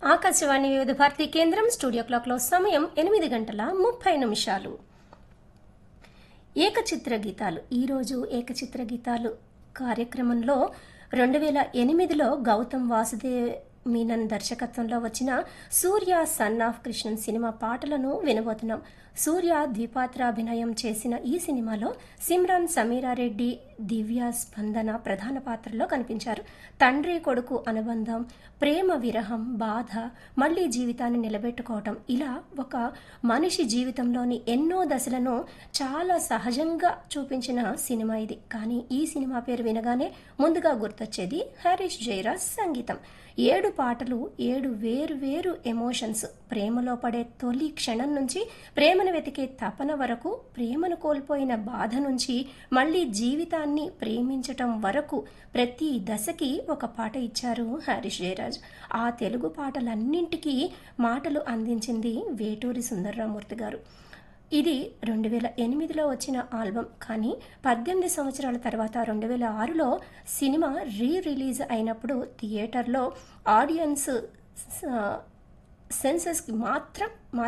ఆకాశవాణి వివిధ భారతి కేంద్రం స్టూడియో క్లాక్లో సమయం ఎనిమిది గంటల ముప్పై నిమిషాలు ఏకచిత్ర గీతాలు ఈరోజు ఏకచిత్ర గీతాలు కార్యక్రమంలో రెండు వేల ఎనిమిదిలో గౌతమ్ వాసుదేవ్ మీనన్ దర్శకత్వంలో వచ్చిన సూర్య సన్ ఆఫ్ కృష్ణన్ సినిమా పాటలను వినబోతున్నాం సూర్య ద్విపాత్రాభినయం చేసిన ఈ సినిమాలో సిమ్రాన్ సమీరారెడ్డి దివ్య స్పందన ప్రధాన పాత్రలో కనిపించారు తండ్రి కొడుకు అనుబంధం ప్రేమ విరహం బాధ మళ్ళీ జీవితాన్ని నిలబెట్టుకోవటం ఇలా ఒక మనిషి జీవితంలోని ఎన్నో దశలను చాలా సహజంగా చూపించిన సినిమా ఇది కానీ ఈ సినిమా పేరు వినగానే ముందుగా గుర్తొచ్చేది హరీష్ జయరాజ్ సంగీతం ఏడు పాటలు ఏడు వేరు వేరు ఎమోషన్స్ ప్రేమలో పడే తొలి క్షణం నుంచి ప్రేమను వెతికే తపన వరకు ప్రేమను కోల్పోయిన బాధ నుంచి మళ్ళీ జీవితాన్ని ప్రేమించటం వరకు ప్రతి దశకి ఒక పాట ఇచ్చారు హరీష్ జయరాజ్ ఆ తెలుగు పాటలన్నింటికీ మాటలు అందించింది వేటూరి సుందర్రామూర్తి గారు ఇది రెండు వేల ఎనిమిదిలో వచ్చిన ఆల్బమ్ కానీ పద్దెనిమిది సంవత్సరాల తర్వాత రెండు వేల ఆరులో సినిమా రీ రిలీజ్ అయినప్పుడు థియేటర్లో ఆడియన్స్ సెన్సెస్కి మాత్రం